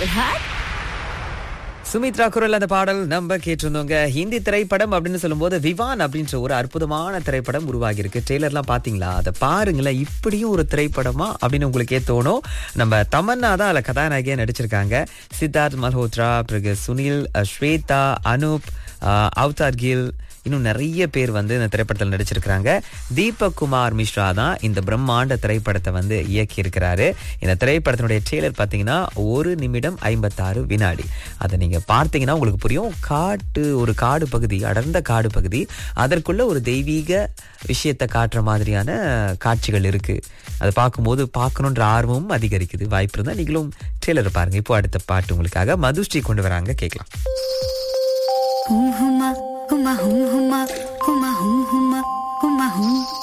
had Sumitra குரல் அந்த பாடல் நம்ம கேட்டிருந்தோங்க ஹிந்தி திரைப்படம் அப்படின்னு சொல்லும்போது விவான் அப்படின்ற ஒரு அற்புதமான திரைப்படம் உருவாகி இருக்கு ட்ரெய்லர்லாம் பாத்தீங்களா அதை பாருங்களேன் இப்படியும் ஒரு திரைப்படமா அப்படின்னு உங்களுக்கே தோணும் நம்ம தமன்னா தான் அதுல கதாநாயகியா நடிச்சிருக்காங்க சித்தார்த் மல்ஹோத்ரா பிறகு சுனில் அஹ், ஸ்வேதா அனூப் அஹ், அவதார் கில் இன்னும் நிறைய பேர் வந்து இந்த திரைப்படத்தில் நடிச்சிருக்கிறாங்க தீபக் குமார் மிஸ்ரா தான் இந்த பிரம்மாண்ட திரைப்படத்தை வந்து இயக்கி இருக்கிறாரு இந்த திரைப்படத்தினுடைய ட்ரெய்லர் பார்த்தீங்கன்னா ஒரு நிமிடம் ஐம்பத்தாறு வினாடி அதை நீங்க பார்த்தீங்கன்னா உங்களுக்கு புரியும் காட்டு ஒரு காடு பகுதி அடர்ந்த காடு பகுதி அதற்குள்ள ஒரு தெய்வீக விஷயத்தை காட்டுற மாதிரியான காட்சிகள் இருக்கு அதை பார்க்கும்போது பார்க்கணுன்ற ஆர்வமும் அதிகரிக்குது வாய்ப்பு இருந்தால் நீங்களும் ட்ரெய்லர் பாருங்க இப்போ அடுத்த பாட்டு உங்களுக்காக மதுஸ்ரீ கொண்டு வராங்க கேட்கலாம் ஹும் ஹுமா ஹுமா ஹும் ஹுமா ஹுமா ஹும் ஹுமா ஹுமா ஹும்